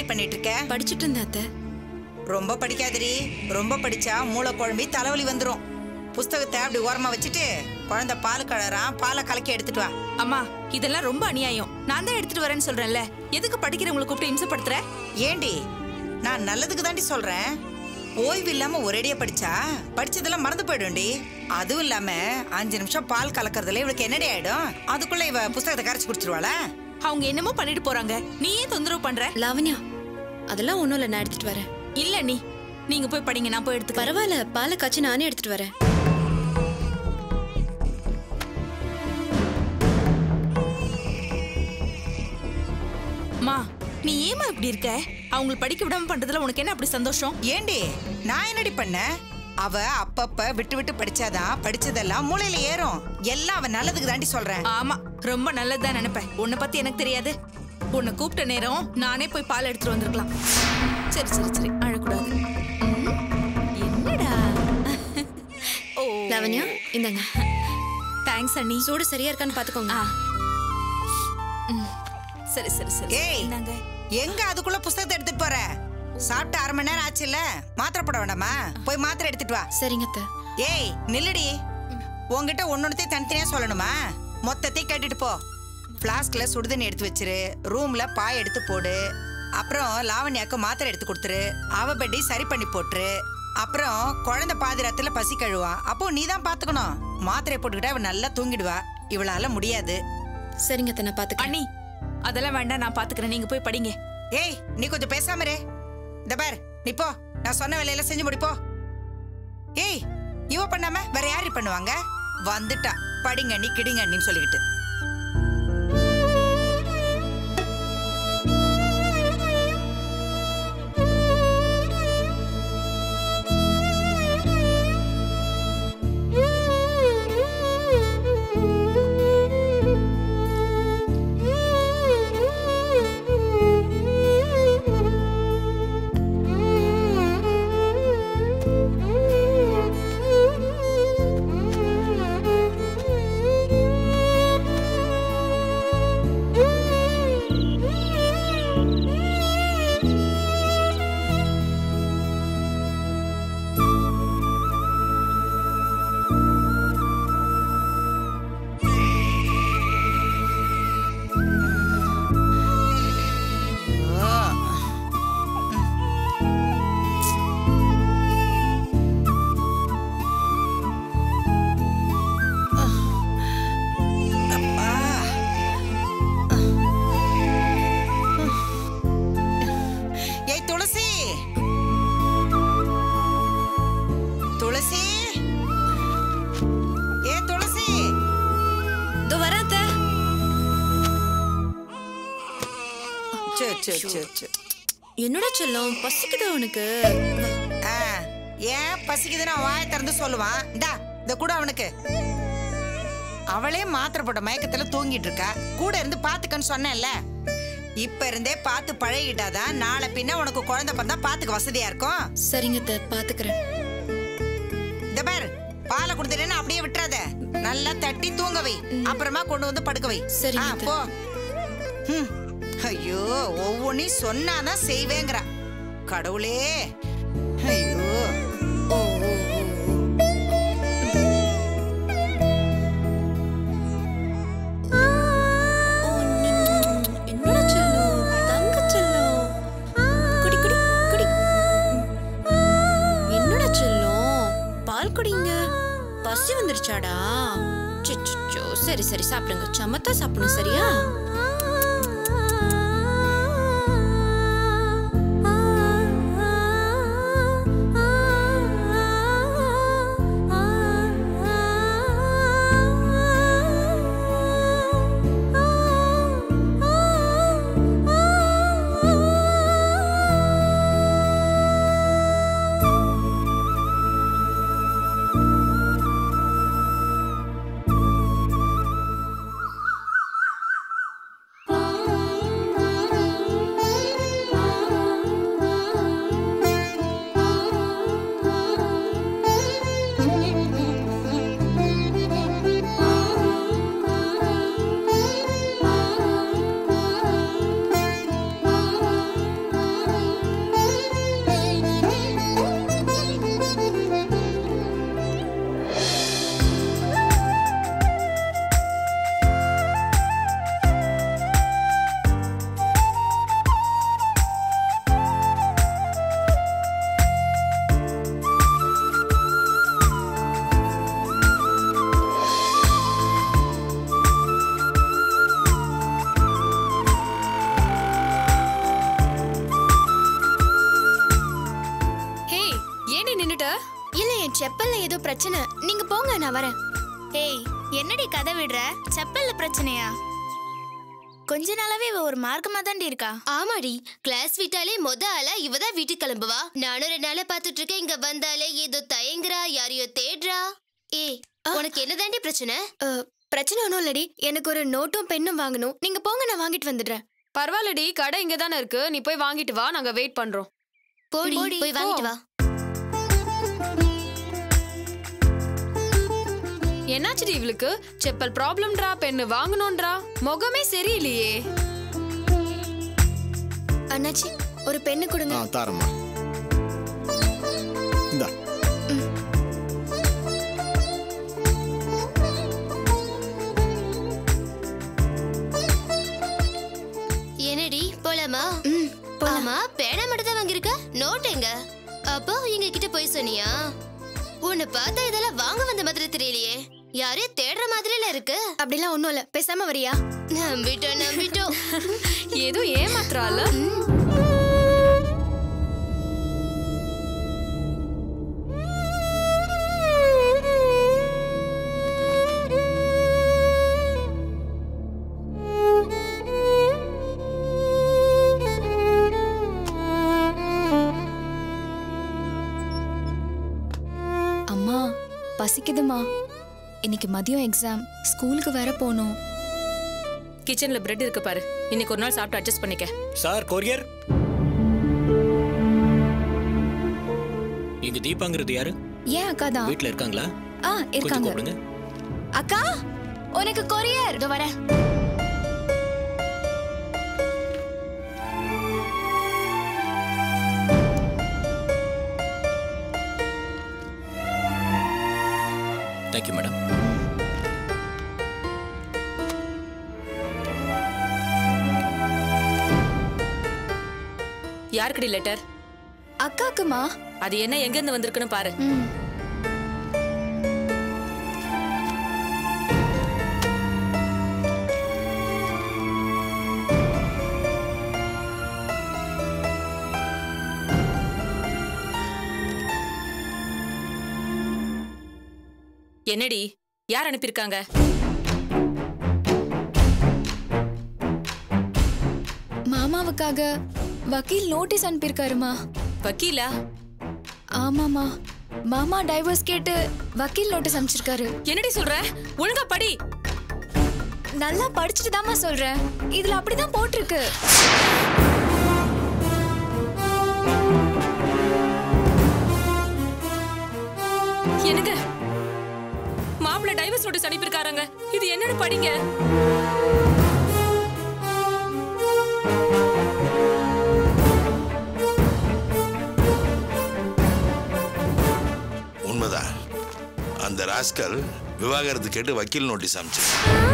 என்னடி பண்ணிட்டு இருக்க படிச்சிட்டு இருந்தேன் அத்தை ரொம்ப படிக்காதடி ரொம்ப படிச்சா மூளை குழம்பி தலைவலி வந்துரும் புஸ்தகத்தை அப்படி ஓரமா வச்சுட்டு குழந்தை பால் கழறான் பாலை கலக்கி எடுத்துட்டு வா அம்மா இதெல்லாம் ரொம்ப அநியாயம் நான் தான் எடுத்துட்டு வரேன்னு சொல்றேன்ல எதுக்கு படிக்கிறவங்களை கூப்பிட்டு இம்சப்படுத்துற ஏண்டி நான் நல்லதுக்கு தாண்டி சொல்றேன் ஓய்வு இல்லாம ஒரேடியா படிச்சா படிச்சதெல்லாம் மறந்து போயிடும்டி அதுவும் இல்லாம அஞ்சு நிமிஷம் பால் கலக்கறதுல இவளுக்கு என்னடி ஆயிடும் அதுக்குள்ள இவ புஸ்தகத்தை கரைச்சு குடிச்சிருவாளா அவங்க என்னமோ பண்ணிட்டு போறாங்க நீ ஏன் தொந்தரவு பண்ற லாவண்யா அதெல்லாம் ஒண்ணும் இல்ல நான் எடுத்துட்டு வரேன் இல்ல நீ நீங்க போய் படிங்க நான் போய் எடுத்துக்கிறேன் பரவாயில்ல பாலை காய்ச்சி நானே எடுத்துட்டு வரேன் மா நீ ஏமா இப்படி இருக்க அவங்களை படிக்க விடாம பண்றதுல உனக்கு என்ன அப்படி சந்தோஷம் ஏண்டி நான் என்னடி பண்ண அவ அப்பப்ப விட்டு விட்டு படிச்சாதான் படிச்சதெல்லாம் மூளையில ஏறும் எல்லாம் அவ நல்லதுக்கு தாண்டி சொல்றேன் ஆமா ரொம்ப நல்லதுதான் நினைப்பேன் உன்னை பத்தி எனக்கு தெரியாது உன்னை கூப்பிட்ட நேரம் நானே போய் பால் எடுத்துட்டு வந்திருக்கலாம் சரி சரி சரி அழக்கூடாது ம், என்னடா ஓ லாவண்யா இந்தாங்க தேங்க்ஸ் அண்ணி சூடு சரியா இருக்கான்னு பாத்துக்கோங்க ஆ ம், சரி சரி சரி ஏய். என்னங்க எங்க அதுக்குள்ள புஸ்தகத்தை எடுத்துட்டு போற சாப்பிட்டு அரை மணி நேரம் ஆச்சுல்ல மாத்திரை போட வேண்டாமா போய் மாத்திரை எடுத்துட்டு வா சரிங்க அத்தை ஏய் நில்லுடி உன்கிட்ட ஒன்னொன்னத்தையும் தனித்தனியா சொல்லணுமா மொத்தத்தையும் கேட்டுட்டு போ பிளாஸ்க்ல சுடுதண்ணி எடுத்து வச்சிரு ரூம்ல பாய் எடுத்து போடு அப்புறம் லாவண்யாக்கு மாத்திரை எடுத்து கொடுத்துரு அவ பெட்டி சரி பண்ணி போட்டுரு அப்புறம் குழந்தை பாதிராத்துல பசி கழுவான் அப்போ நீ தான் பாத்துக்கணும் மாத்திரையை போட்டுக்கிட்டா அவ நல்லா தூங்கிடுவா இவளால முடியாது சரிங்க அத்தை நான் பாத்துக்கிறேன் அண்ணி அதெல்லாம் வேண்டாம் நான் பாத்துக்கிறேன் நீங்க போய் படிங்க ஏய் நீ கொஞ்சம் பேசாம இரு இந்த பார் நீ போ நான் சொன்ன வேலையெல்லாம் செஞ்சு முடிப்போ ஏய் இவ பண்ணாம வேற யாரு பண்ணுவாங்க வந்துட்டா படிங்க நீ கிடிங்க நீன்னு சொல்லிக்கிட்டு அப்பா. ஏய் துளசி துளசி ஏ துளசி இதோ வரேன் அத்தை சரி சரி சரி சரி என்னடா செல்லம் பசிக்குதா உனக்கு ஆ, ஏன் பசிக்குதுன்னு அவன் வாயை திறந்து சொல்லுவான் இந்தா இந்த கூட அவனுக்கு அவளே மாத்திரை போட்ட மயக்கத்துல தூங்கிட்டு இருக்கா கூட இருந்து பாத்துக்கன்னு சொன்னேன்ல இப்ப இருந்தே பார்த்து பழகிட்டாதான் நாளை பின்ன உனக்கு குழந்தை பிறந்தா பாத்துக்க வசதியா இருக்கும் சரிங்க அத்தை பாத்துக்கிறேன் இந்த பார் பாலை கொடுத்துட்டேன்னு அப்படியே விட்டுறாத நல்லா தட்டி தூங்க வை அப்புறமா கொண்டு வந்து படுக்க வை சரிங்க ஆ, அத்தை. போ ஹம். ஐயோ ஒவ்வொன்னையும் சொன்னாதான் செய்வேங்கிறா கடவுளே ஐயோ ஓ ஓ ஓ, ஓ. ஓ, நீ- என்னடா செல்லம் தங்க செல்லம் குடி குடி குடி என்னடா செல்லம் பால் குடிங்க பசி வந்துருச்சாடா சிச்சோ சரி சரி சாப்பிடுங்க சமத்தா சாப்பிடணும் சரியா பிரச்சனை நீங்க போங்க நான் வரேன் ஏய் என்னடி கதை விடுற செப்பல்ல பிரச்சனையா கொஞ்ச நாளாவே இவ ஒரு மார்க்கமா தாண்டி இருக்கா ஆமாடி கிளாஸ் விட்டாலே மொத ஆளா இவ தான் வீட்டுக்கு கிளம்புவா நானும் ரெண்டு நாளா பாத்துட்டு இருக்கேன் இங்க வந்தாலே ஏதோ தயங்குறா யாரையோ தேடுறா ஏய் உனக்கு என்னதாண்டி பிரச்சனை பிரச்சனை ஒன்றும் இல்லடி எனக்கு ஒரு நோட்டும் பெண்ணும் வாங்கணும் நீங்க போங்க நான் வாங்கிட்டு வந்துடுறேன் பரவாயில்லடி கடை இங்க தானே இருக்கு நீ போய் வாங்கிட்டு வா நாங்க வெயிட் பண்றோம் போடி போடி, போய் வாங்கிட்டு வா என்னாச்சுடி இவளுக்கு செப்பல் ப்ராப்ளம்ன்றா பெண்ணு வாங்கணும்ன்றா முகமே சரியில்லையே அண்ணாச்சி ஒரு பெண்ணு கொடுங்க ஆ தாரம்மா இந்தா என்னடி போலாமா ஆமா பேனா மட்டும் தான் வாங்கியிருக்க நோட் எங்க அப்போ எங்க கிட்ட போய் சொன்னியா உன்னை பார்த்தா இதெல்லாம் வாங்க வந்த மாதிரி தெரியலையே யாரையும் தேடுற மாதிரில இருக்கு அப்படிலாம் ஒண்ணும் இல்ல பேசாம வரியா நம்பிட்டோம் நம்பிட்டோம் ஏதோ ஏமாத்துறால அம்மா பசிக்குதுமா இன்னைக்கு மதியம் எக்ஸாம் ஸ்கூலுக்கு வேற போகணும் கிச்சன்ல பிரெட் இருக்கு பாரு இன்னைக்கு ஒரு நாள் சாப்பிட்டு அட்ஜஸ்ட் பண்ணிக்க சார் கொரியர் இங்க தீபாங்கிறது யாரு ஏன் அக்கா தான் வீட்ல இருக்காங்களா ஆ கொஞ்சம் இருக்காங்க கூப்பிடுங்க அக்கா உனக்கு கொரியர் இதோ வரேன் தேங்க்யூ மேடம் யாருக்குடி லெட்டர் அக்காக்குமா அது என்ன எங்க இருந்து வந்திருக்குன்னு பாரு ம் என்னடி யார் அனுப்பியிருக்காங்க மாமாவுக்காக வக்கீல் நோட்டீஸ் அனுப்பியிருக்காருமா வக்கீலா ஆமாமா மாமா டைவர்ஸ் கேட்டு வக்கீல் நோட்டீஸ் அனுப்பிச்சிருக்காரு என்னடி சொல்ற ஒழுங்கா படி நல்லா படிச்சுட்டு தாம்மா சொல்றேன் இதுல அப்படிதான் போட்டிருக்கு எனக்கு மாப்பிள்ள டைவர்ஸ் நோட்டீஸ் அனுப்பியிருக்காருங்க இது என்னன்னு படிங்க உண்மைதான் அந்த ராஸ்கல் விவாகரத்து கேட்டு வக்கீல் நோட்டீஸ் அனுப்பிச்சு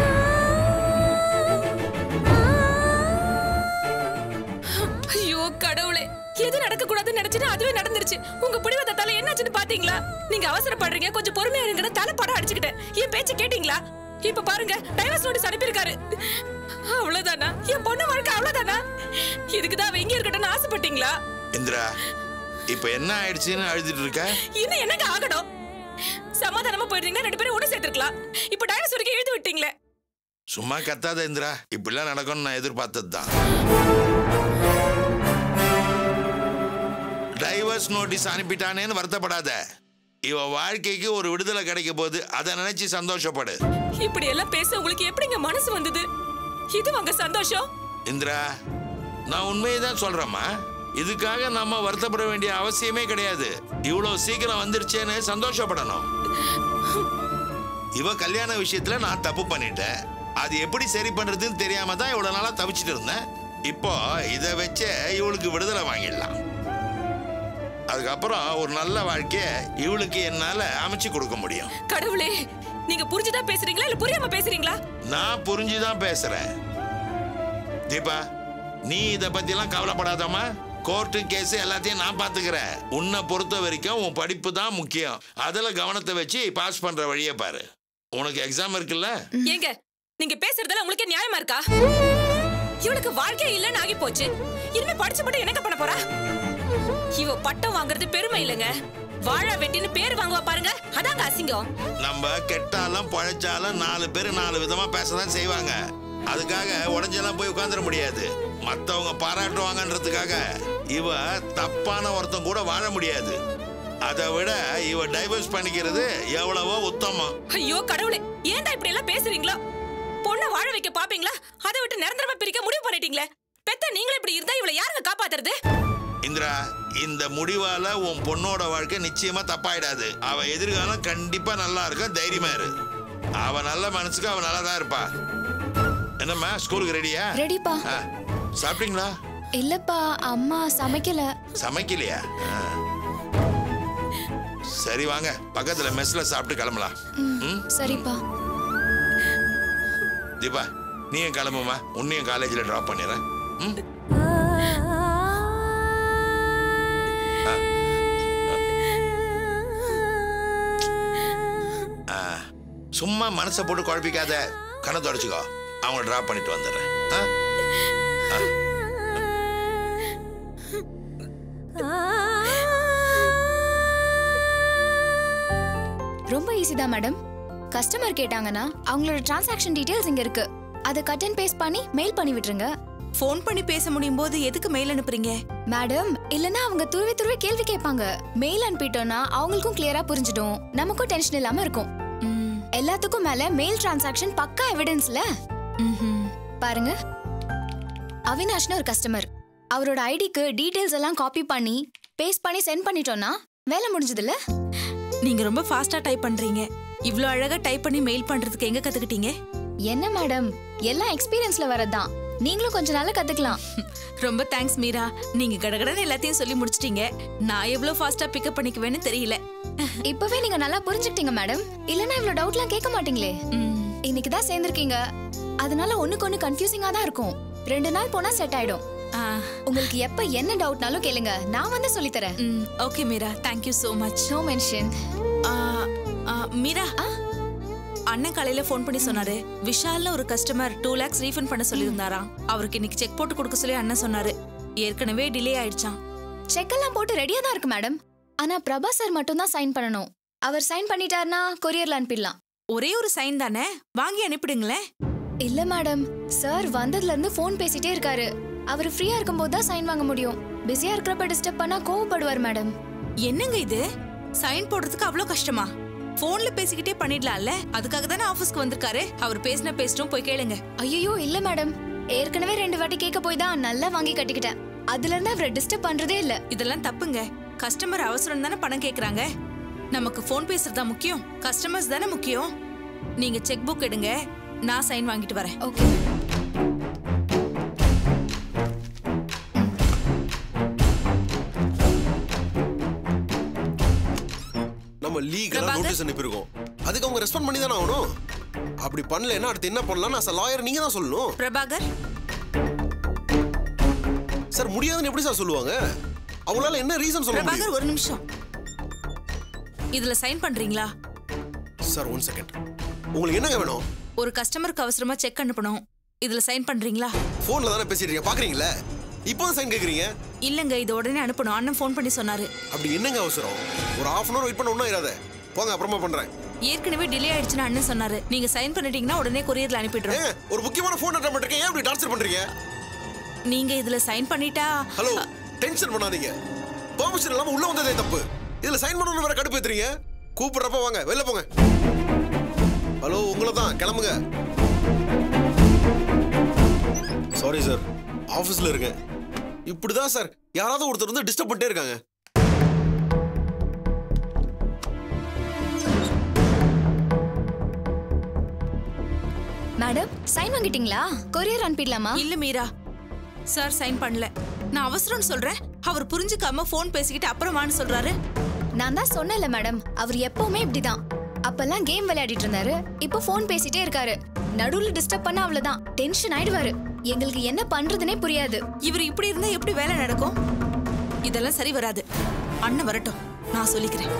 ஐயோ கடவுளே எது நடக்க கூடாதுன்னு நினைச்சுட்டு அதுவே நடந்துருச்சு உங்க பிடிவாதத்தால என்னாச்சுன்னு பாத்தீங்களா நீங்க அவசரப்படுறீங்க கொஞ்சம் பொறுமையா இருங்கன்னு தலை படம் அடிச்சுக்கிட்டேன் என் பேச்ச கேட்டீங்களா இப்ப பாருங்க டைவர்ஸ் நோட்டீஸ் அனுப்பியிருக்காரு அவ்வளவுதானா என் பொண்ணு வாழ்க்கை அவ்வளவுதானா இதுக்குதான் அவ இங்க இருக்கட்டும்னு ஆசைப்பட்டீங்களா இந்திரா இப்ப என்ன ஆயிடுச்சுன்னு அழுதுட்டு இருக்க இன்னும் என்னங்க ஆகணும் சமாதானமா போயிருந்தீங்கன்னா ரெண்டு பேரும் ஒண்ணு சேர்த்திருக்கலாம் இப்ப டைவர்ஸ் வரைக்கும் எழுதி விட்டீங்களே சும்மா கத்தாத இந்திரா இப்படிலாம் நடக்கும்னு நான் எதிர்பார்த்தது தான் டைவர்ஸ் நோட்டீஸ் அனுப்பிட்டானேன்னு வருத்தப்படாத இவ வாழ்க்கைக்கு ஒரு விடுதலை கிடைக்க போகுது அதை நினைச்சு சந்தோஷப்படு இப்படி எல்லாம் பேச உங்களுக்கு எப்படிங்க மனசு வந்தது இது உங்க சந்தோஷம் இந்திரா நான் உண்மையை தான் சொல்றேம்மா இதுக்காக நம்ம வருத்தப்பட வேண்டிய அவசியமே கிடையாது இவ்வளவு சீக்கிரம் வந்துருச்சேன்னு சந்தோஷப்படணும் இவ கல்யாண விஷயத்துல நான் தப்பு பண்ணிட்டேன் அது எப்படி சரி பண்றதுன்னு தெரியாம தான் இவ்வளவு நாளா தவிச்சிட்டு இருந்தேன் இப்போ இதை வச்சே இவளுக்கு விடுதலை வாங்கிடலாம் அதுக்கப்புறம் ஒரு நல்ல வாழ்க்கைய இவளுக்கு என்னால அமைச்சு கொடுக்க முடியும் கடவுளே நீங்க புரிஞ்சுதான் பேசுறீங்களா இல்ல புரியாம பேசுறீங்களா நான் புரிஞ்சுதான் பேசுறேன் தீபா நீ இத பத்தி எல்லாம் கவலைப்படாதம்மா கோர்ட்டு கேஸ் எல்லாத்தையும் நான் பாத்துக்கிறேன் உன்னை பொறுத்த வரைக்கும் உன் படிப்பு தான் முக்கியம் அதுல கவனத்தை வச்சு பாஸ் பண்ற வழியை பாரு உனக்கு எக்ஸாம் இருக்குல்ல ஏங்க நீங்க பேசுறதுல உங்களுக்கே நியாயமா இருக்கா இவளுக்கு வாழ்க்கையே இல்லைன்னு ஆகி போச்சு இனிமே படிச்சு மட்டும் என்னங்க பண்ண போறா இவ பட்டம் வாங்குறது பெருமை இல்லைங்க வாழை வெட்டின்னு பேர் வாங்குவா பாருங்க அதாங்க அசிங்கம் நம்ம கெட்டாலும் பழைச்சாலும் நாலு பேர் நாலு விதமா பேசதான் செய்வாங்க அதுக்காக உடஞ்செல்லாம் போய் உட்காந்துட முடியாது மத்தவங்க பாராட்டுவாங்கன்றதுக்காக இவ தப்பான ஒருத்தன் கூட வாழ முடியாது அதை விட இவ டைவர்ஸ் பண்ணிக்கிறது எவ்வளவோ உத்தமம் ஐயோ கடவுளே ஏன்டா இப்படி எல்லாம் பேசுறீங்களா பொண்ணை வாழ வைக்க பாப்பீங்களா அதை விட்டு நிரந்தரமா பிரிக்க முடிவு பண்ணிட்டீங்களே பெத்த நீங்களும் இப்படி இருந்தா இவளை யாருங்க காப்பாத்துறது இந்திரா இந்த முடிவால உன் பொண்ணோட வாழ்க்கை நிச்சயமா தப்பாயிடாது அவ எதிர்காலம் கண்டிப்பா நல்லா இருக்கும் தைரியமா இரு அவ நல்ல மனசுக்கு அவ நல்லா தான் இருப்பா என்னம்மா ஸ்கூலுக்கு ரெடியா ரெடிப்பா ஆ, சாப்பிட்டீங்களா இல்லப்பா அம்மா சமைக்கல சமைக்கலையா ஆ. சரி வாங்க பக்கத்துல மெஸ்ல சாப்பிட்டு கிளம்பலாம் ம்? சரிப்பா தீபா நீயும் கிளம்புமா உன்னையும் காலேஜ்ல டிராப் பண்ணிடுறேன் ம்? ஆ. சும்மா மனசை போட்டு குழப்பிக்காத கண்ணை தொடச்சிக்கோ அவங்கள டிராப் பண்ணிட்டு வந்துடுறேன் ஆ? ஆ. ரொம்ப ஈஸி தான் மேடம் கஸ்டமர் கேட்டாங்கன்னா அவங்களோட டிரான்சாக்ஷன் டீடைல்ஸ் இங்க இருக்கு அதை கட் அண்ட் பேஸ்ட் பண்ணி மெயில் பண்ணி விட்டுருங்க ஃபோன் பண்ணி பேச முடியும் போது எதுக்கு மெயில் அனுப்புறீங்க மேடம் இல்லனா அவங்க துருவி துருவி கேள்வி கேட்பாங்க மெயில் அனுப்பிட்டோம்னா அவங்களுக்கும் கிளியரா புரிஞ்சிடும் நமக்கும் டென்ஷன் இல்லாம இருக்கும் ம், எல்லாத்துக்கும் மேல மெயில் டிரான்சாக்ஷன் பக்கா எவிடன்ஸ்ல ம்ஹும். பாருங்க அவினாஷ்னு ஒரு கஸ்டமர் அவரோட ஐடிக்கு டீடைல்ஸ் எல்லாம் காப்பி பண்ணி பேஸ்ட் பண்ணி சென்ட் பண்ணிட்டோம்னா வேலை முடிஞ்சதுல நீங்க ரொம்ப ஃபாஸ்டா டைப் பண்றீங்க இவ்ளோ அழகா டைப் பண்ணி மெயில் பண்றதுக்கு எங்க கத்துக்கிட்டீங்க என்ன மேடம் எல்லாம் எக்ஸ்பீரியன்ஸ்ல வரதுதான் நீங்களும் கொஞ்ச நாள்ல கத்துக்கலாம் ரொம்ப தேங்க்ஸ் மீரா நீங்க கடகடன்னு எல்லாத்தையும் சொல்லி முடிச்சிட்டீங்க நான் எவ்வளவு ஃபாஸ்டா பிக்கப் பண்ணிக்குவேன்னு தெரியல இப்பவே நீங்க நல்லா புரிஞ்சுக்கிட்டீங்க மேடம் இல்லனா இவ்வளவு டவுட்லாம் கேட்க மாட்டீங்களே ம், இன்னைக்கு தான் சேர்ந்திருக்கீங்க அதனால ஒண்ணுக்கு ஒண்ணு கன்ஃபியூசிங்கா தான் இருக்கும் ரெண்டு நாள் போனா செட் ஆயிடும் ஆ, உங்களுக்கு எப்ப என்ன டவுட்னாலும் கேளுங்க நான் வந்து சொல்லி தரேன் ம், okay Meera thank you so much no mention ஆ, ஆ, மீரா அண்ணன் காலையில ஃபோன் பண்ணி சொன்னாரு விஷால்னு ஒரு கஸ்டமர் டூ லேக்ஸ் ரீஃபண்ட் பண்ண சொல்லியிருந்தாராம் அவருக்கு இன்னைக்கு செக் போட்டு கொடுக்க சொல்லி அண்ணன் சொன்னாரு ஏற்கனவே டிலே ஆயிடுச்சான் செக் எல்லாம் போட்டு ரெடியா தான் இருக்கு மேடம் ஆனா பிரபா சார் மட்டும் தான் சைன் பண்ணணும் அவர் சைன் பண்ணிட்டாருன்னா கொரியர்ல அனுப்பிடலாம் ஒரே ஒரு சைன் தானே வாங்கி அனுப்பிடுங்களேன் இல்ல மேடம் சார் வந்ததுல இருந்து ஃபோன் பேசிட்டே இருக்காரு அவர் ஃப்ரீயா இருக்கும்போது தான் சைன் வாங்க முடியும் பிஸியா இருக்கிறப்ப டிஸ்டர்ப் பண்ணா கோவப்படுவார் மேடம் என்னங்க இது சைன் போடுறதுக்கு அவ்வளோ கஷ்டமா போன்ல பேசிக்கிட்டே பண்ணிடலாம்ல அதுக்காக தானே ஆபீஸ்க்கு வந்திருக்காரு அவர் பேசின பேசிட்டும் போய் கேளுங்க ஐயோ இல்ல மேடம் ஏற்கனவே ரெண்டு வாட்டி கேட்க போய் தான் நல்லா வாங்கி கட்டிக்கிட்டேன் அதுல இருந்து அவரை டிஸ்டர்ப் பண்றதே இல்ல இதெல்லாம் தப்புங்க கஸ்டமர் அவசரம் தானே பணம் கேக்குறாங்க நமக்கு ஃபோன் பேசுறது தான் முக்கியம் கஸ்டமர்ஸ் தானே முக்கியம் நீங்க செக் புக் எடுங்க நான் சைன் வாங்கிட்டு வரேன் ஓகே நம்ம லீகலா பிரபாகர். நோட்டீஸ் அனுப்பியிருக்கோம் அதுக்கு அவங்க ரெஸ்பாண்ட் பண்ணி தானே ஆகணும் அப்படி பண்ணலைன்னா அடுத்து என்ன பண்ணலாம் நான் லாயர் நீங்க தான் சொல்லணும் பிரபாகர் சார் முடியாதுன்னு எப்படி சார் சொல்லுவாங்க அவங்களால என்ன ரீசன் சொல்ல பிரபாகர் முடியும் ஒரு நிமிஷம் இதுல சைன் பண்றீங்களா சார் ஒன் செகண்ட் உங்களுக்கு என்னங்க வேணும் ஒரு கஸ்டமருக்கு அவசரமா செக் அனுப்பணும் இதுல சைன் பண்றீங்களா போன்ல தானே பேசிட்டு இருக்கீங்க பாக்குறீங்களா இப்போ சைன் கேக்குறீங்க இல்லங்க இது உடனே அனுப்பணும் அண்ணன் ஃபோன் பண்ணி சொன்னாரு அப்படி என்னங்க அவசரம் ஒரு ஹாஃப் அன் அவர் வெயிட் பண்ண ஒன்றும் இராத போங்க அப்புறமா பண்றேன் ஏற்கனவே டிலே ஆயிடுச்சுன்னு அண்ணன் சொன்னாரு நீங்க சைன் பண்ணிட்டீங்கன்னா உடனே கொரியர்ல அனுப்பிடுறோம் ஏங்க ஒரு முக்கியமான ஃபோன் அட்டன் பண்ணிருக்கேன் ஏன் இப்படி டார்ச்சர் பண்றீங்க நீங்க இதுல சைன் பண்ணிட்டா ஹலோ டென்ஷன் பண்ணாதீங்க பெர்மிஷன் இல்லாம உள்ள வந்ததே தப்பு இதுல சைன் பண்ணணும் வேற கடுப்பு ஏத்துறீங்க கூப்பிடுறப்ப வாங்க வெளில போங்க ஹலோ உங்களை தான் கிளம்புங்க சாரி சார் ஆபீஸ்ல இருக்கேன் இப்படிதான் சார் யாராவது ஒருத்தர் வந்து டிஸ்டர்ப் பண்ணிட்டே இருக்காங்க மேடம் சைன் வாங்கிட்டீங்களா கொரியர் அனுப்பிடலாமா இல்ல மீரா சார் சைன் பண்ணல நான் அவசரம்னு சொல்றேன் அவர் புரிஞ்சுக்காம ஃபோன் பேசிக்கிட்டு அப்புறமான்னு சொல்றாரு நான் தான் சொன்னேன்ல மேடம் அவர் எப்பவுமே இப்படிதான் அப்பெல்லாம் கேம் விளையாடிட்டு இருந்தாரு இப்போ ஃபோன் பேசிட்டே இருக்காரு நடுவுல டிஸ்டர்ப் பண்ணா அவ்வளவுதான் டென்ஷன் ஆயிடுவாரு எங்களுக்கு என்ன பண்றதுனே புரியாது இவர் இப்படி இருந்தா எப்படி வேலை நடக்கும் இதெல்லாம் சரி வராது அண்ணன் வரட்டும் நான் சொல்லிக்கிறேன்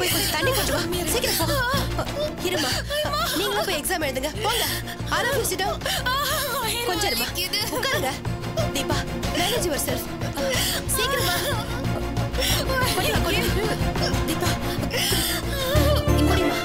போய் கொஞ்சம் தண்ணி கொஞ்சம் வா சீக்கிரம் போ இருமா நீங்களும் போய் எக்ஸாம் எழுதுங்க போங்க ஆராம் சிடம் கொஞ்சம் இருமா உட்காருங்க தீபா மேனேஜ் யுவர் செல்ஃப் சீக்கிரம் வா கொண்டு வா, கொண்டு வா. தீபா இங்கோடிமா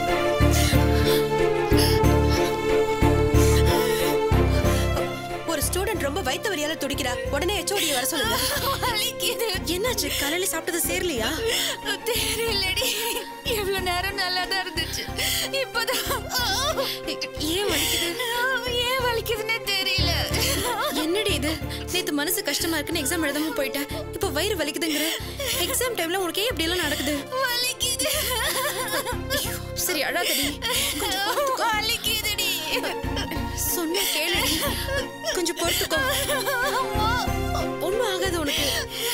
ஒரு ஸ்டூடெண்ட் ரொம்ப வயித்து வரியால துடிக்கிறா உடனே எச்ஓடி வர சொல்லுங்க என்னாச்சு காலையில சாப்பிட்டது சேரலையா தெரியலடி இவ்வளவு நேரம் நல்லா தான் இருந்துச்சு இப்போதான் ஏன் வலிக்குது ஏன் வலிக்குதுன்னே தெரியல என்னடி இது நேத்து மனசு கஷ்டமா இருக்குன்னு எக்ஸாம் எழுதாம போயிட்டேன் இப்போ வயிறு வலிக்குதுங்கிற எக்ஸாம் டைம்ல உனக்கு ஏன் இப்படி எல்லாம் நடக்குது வலிக்குது ஐயோ, சரி அழாதடி வலிக்குதுடி சொன்ன கேளுடி கொஞ்சம் பொறுத்துக்கோ ஒண்ணும் ஆகாது உனக்கு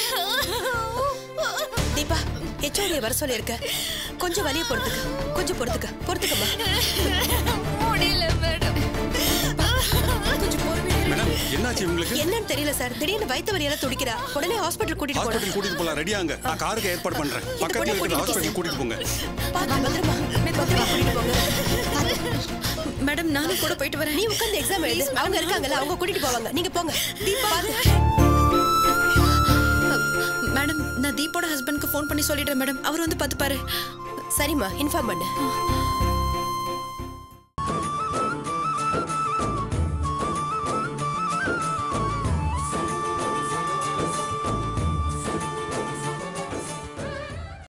தீபா எச்ஓடியை வர சொல்லியிருக்க கொஞ்சம் வலிய பொறுத்துக்க கொஞ்சம் பொறுத்துக்க பொறுத்துக்கம்மா முடியல மேடம் கொஞ்சம் பொறுமையா இரு. மேடம் என்னாச்சு உங்களுக்கு என்னன்னு தெரியல சார் திடீர்னு வயித்து வரியால துடிக்கிறா உடனே ஹாஸ்பிட்டல் கூட்டிட்டு போறோம் ஹாஸ்பிட்டல் கூட்டிட்டு போலாம் ரெடியாங்க நான் காருக்கு ஏற்பாடு பண்றேன் இந்த பக்கத்துல பொண்ணை இருக்கிற கூட்டிட்டு ஹாஸ்பிட்டல் கூட்டிட்டு போங்க பாத்து பத்திரமா பத்திரமா கூட்டிட்டு போங்க மேடம் நானும் கூட போயிட்டு வரேன் நீ உட்கார்ந்து எக்ஸாம் எழுது அவங்க இருக்காங்கல்ல அவங்க கூட்டிட்டு போவாங்க நீங்க போங்க தீபா மேடம் நான் தீபோட ஹஸ்பண்ட்க்கு ஃபோன் பண்ணி சொல்லிடுறேன் மேடம் அவர் வந்து பார்த்துப்பாரு சரிம்மா இன்ஃபார்ம் பண்ணு